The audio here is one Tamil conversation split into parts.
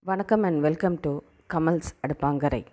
வணக்கம் அண்ட் வெல்கம் டு கமல்ஸ் அடுப்பாங்கரை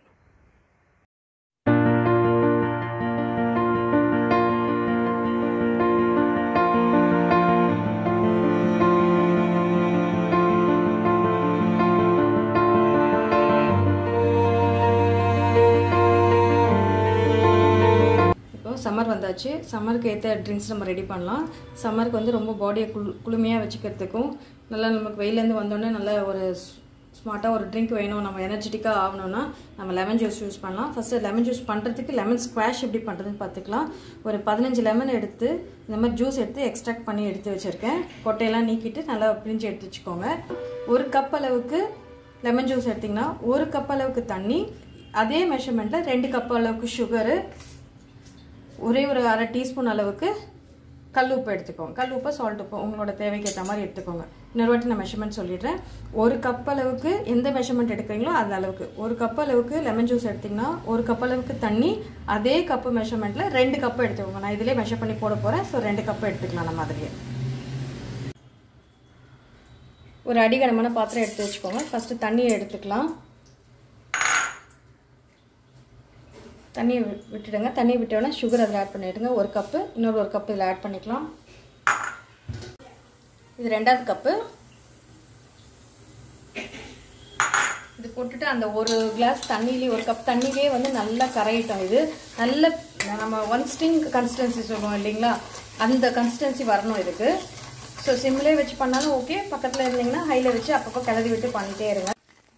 இப்போ சம்மர் வந்தாச்சு சம்மருக்கு ஏற்ற ட்ரிங்க்ஸ் நம்ம ரெடி பண்ணலாம் சம்மருக்கு வந்து ரொம்ப பாடியை குளு குளுமையாக வச்சுக்கிறதுக்கும் நல்லா நமக்கு வெயிலேருந்து வந்தோடனே நல்ல ஒரு ஸ்மார்ட்டாக ஒரு ட்ரிங்க் வேணும் நம்ம எனர்ஜெட்டிக்காக ஆகணும்னா நம்ம லெமன் ஜூஸ் யூஸ் பண்ணலாம் ஃபஸ்ட்டு லெமன் ஜூஸ் பண்ணுறதுக்கு லெமன் ஸ்குவாஷ் எப்படி பண்ணுறதுன்னு பார்த்துக்கலாம் ஒரு பதினஞ்சு லெமன் எடுத்து இந்த மாதிரி ஜூஸ் எடுத்து எக்ஸ்ட்ராக்ட் பண்ணி எடுத்து வச்சுருக்கேன் கொட்டையெல்லாம் நீக்கிட்டு நல்லா பிரிஞ்சு எடுத்து வச்சுக்கோங்க ஒரு கப் அளவுக்கு லெமன் ஜூஸ் எடுத்திங்கன்னா ஒரு கப் அளவுக்கு தண்ணி அதே மெஷர்மெண்ட்டில் ரெண்டு கப் அளவுக்கு சுகரு ஒரே ஒரு அரை டீஸ்பூன் அளவுக்கு கல் உப்பு எடுத்துக்கோங்க கல் உப்பு சால்ட் உப்பு உங்களோட தேவைக்கு ஏற்ற மாதிரி எடுத்துக்கோங்க இன்னொரு வாட்டி நான் மெஷர்மெண்ட் சொல்லிடுறேன் ஒரு கப் அளவுக்கு எந்த மெஷர்மெண்ட் எடுக்கிறீங்களோ அந்த அளவுக்கு ஒரு கப் அளவுக்கு லெமன் ஜூஸ் எடுத்திங்கன்னா ஒரு கப் அளவுக்கு தண்ணி அதே கப்பு மெஷர்மெண்ட்டில் ரெண்டு கப்பு எடுத்துக்கோங்க நான் இதிலே மெஷர் பண்ணி போட போகிறேன் ஸோ ரெண்டு கப்பு எடுத்துக்கலாம் நம்ம அதிலே ஒரு அடிகனமான பாத்திரம் எடுத்து வச்சுக்கோங்க ஃபஸ்ட்டு தண்ணியை எடுத்துக்கலாம் தண்ணியை விட்டுடுங்க தண்ணியை விட்டோடனே சுகர் அதில் ஆட் பண்ணிவிடுங்க ஒரு கப்பு இன்னொரு ஒரு கப்பு இதில் ஆட் பண்ணிக்கலாம் இது ரெண்டாவது கப்பு இது போட்டுட்டு அந்த ஒரு கிளாஸ் தண்ணியிலே ஒரு கப் தண்ணியிலே வந்து நல்லா கரையிட்டோம் இது நல்ல நம்ம ஒன் ஸ்டிங் கன்சிஸ்டன்சி சொல்லுவோம் இல்லைங்களா அந்த கன்சிஸ்டன்சி வரணும் இதுக்கு ஸோ சிம்லே வச்சு பண்ணாலும் ஓகே பக்கத்தில் இருந்தீங்கன்னா ஹையில் வச்சு அப்பப்போ கிளறி விட்டு பண்ணிகிட்டே இருங்க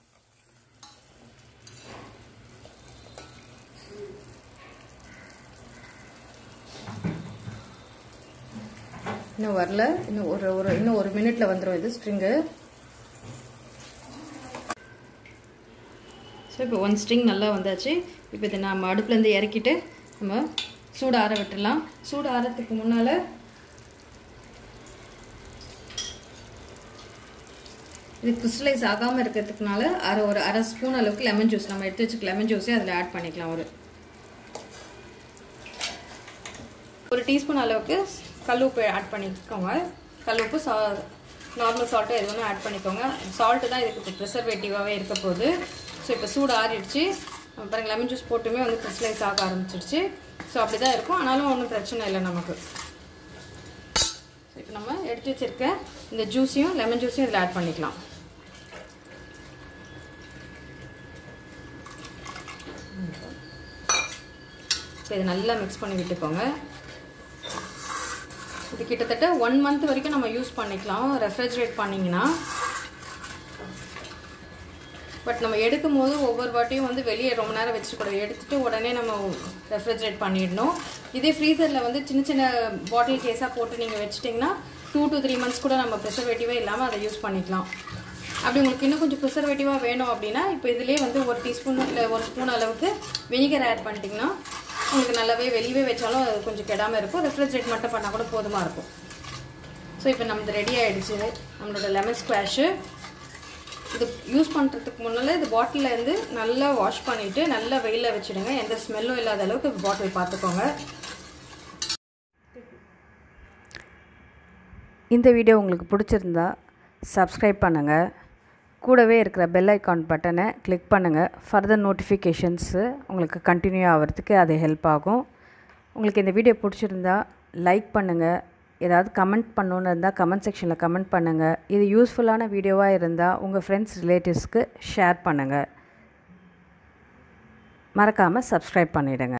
இன்னும் வரல இன்னும் ஒரு ஒரு இன்னும் ஒரு மினிட்ல வந்துடும் இது ஸ்ட்ரிங்கு ஸோ இப்போ ஒன் ஸ்ட்ரிங் நல்லா வந்தாச்சு இப்போ இதை நம்ம அடுப்புலேருந்து இறக்கிட்டு நம்ம சூடு ஆற விட்டுடலாம் சூடு ஆறதுக்கு முன்னால் இது கிறிஸ்டலைஸ் ஆகாமல் இருக்கிறதுக்குனால அரை ஒரு அரை ஸ்பூன் அளவுக்கு லெமன் ஜூஸ் நம்ம எடுத்து வச்சுக்க லெமன் ஜூஸே அதில் ஆட் பண்ணிக்கலாம் ஒரு ஒரு டீஸ்பூன் அளவுக்கு கல் உப்பு ஆட் பண்ணிக்கோங்க கல் உப்பு சா நார்மல் சால்ட்டு எது வேணும் ஆட் பண்ணிக்கோங்க சால்ட்டு தான் இதுக்கு இப்போ ப்ரிசர்வேட்டிவாகவே இருக்க போகுது ஸோ இப்போ சூடு ஆறிடுச்சு பாருங்க லெமன் ஜூஸ் போட்டுமே வந்து கிறிஸ்டலைஸ் ஆக ஆரம்பிச்சிருச்சு ஸோ அப்படி தான் இருக்கும் ஆனாலும் ஒன்றும் பிரச்சனை இல்லை நமக்கு ஸோ இப்போ நம்ம எடுத்து வச்சுருக்க இந்த ஜூஸையும் லெமன் ஜூஸையும் இதில் ஆட் பண்ணிக்கலாம் இப்போ இதை நல்லா மிக்ஸ் பண்ணி விட்டுக்கோங்க இது கிட்டத்தட்ட ஒன் மந்த் வரைக்கும் நம்ம யூஸ் பண்ணிக்கலாம் ரெஃப்ரிஜரேட் பண்ணிங்கன்னா பட் நம்ம எடுக்கும் போது ஒவ்வொரு வாட்டியும் வந்து வெளியே ரொம்ப நேரம் வச்சுக்கூடாது எடுத்துகிட்டு உடனே நம்ம ரெஃப்ரிஜரேட் பண்ணிடணும் இதே ஃப்ரீசரில் வந்து சின்ன சின்ன பாட்டில் கேஸாக போட்டு நீங்கள் வச்சிட்டிங்கன்னா டூ டு த்ரீ மந்த்ஸ் கூட நம்ம ப்ரிசர்வேட்டிவே இல்லாமல் அதை யூஸ் பண்ணிக்கலாம் அப்படி உங்களுக்கு இன்னும் கொஞ்சம் ப்ரிசர்வேட்டிவாக வேணும் அப்படின்னா இப்போ இதிலே வந்து ஒரு டீஸ்பூன் இல்லை ஒரு ஸ்பூன் அளவுக்கு வினிகர் ஆட் பண்ணிட்டிங்கன்னா உங்களுக்கு நல்லாவே வெளியே வச்சாலும் அது கொஞ்சம் கெடாமல் இருக்கும் ரெஃப்ரிஜரேட் மட்டும் பண்ணால் கூட போதுமாக இருக்கும் ஸோ இப்போ நம்மளது ரெடி ஆகிடுச்சு நம்மளோட லெமன் ஸ்குவாஷு இது யூஸ் பண்ணுறதுக்கு முன்னால் இது பாட்டிலில் இருந்து நல்லா வாஷ் பண்ணிவிட்டு நல்லா வெயிலில் வச்சுடுங்க எந்த ஸ்மெல்லும் இல்லாத அளவுக்கு பாட்டில் பார்த்துக்கோங்க இந்த வீடியோ உங்களுக்கு பிடிச்சிருந்தா சப்ஸ்கிரைப் பண்ணுங்கள் கூடவே இருக்கிற பெல் ஐக்கான் பட்டனை கிளிக் பண்ணுங்கள் ஃபர்தர் நோட்டிஃபிகேஷன்ஸு உங்களுக்கு கண்டினியூ ஆகிறதுக்கு அது ஹெல்ப் ஆகும் உங்களுக்கு இந்த வீடியோ பிடிச்சிருந்தா லைக் பண்ணுங்கள் ஏதாவது கமெண்ட் பண்ணணுன்னு இருந்தால் கமெண்ட் செக்ஷனில் கமெண்ட் பண்ணுங்கள் இது யூஸ்ஃபுல்லான வீடியோவாக இருந்தால் உங்கள் ஃப்ரெண்ட்ஸ் ரிலேட்டிவ்ஸ்க்கு ஷேர் பண்ணுங்கள் மறக்காமல் சப்ஸ்கிரைப் பண்ணிவிடுங்க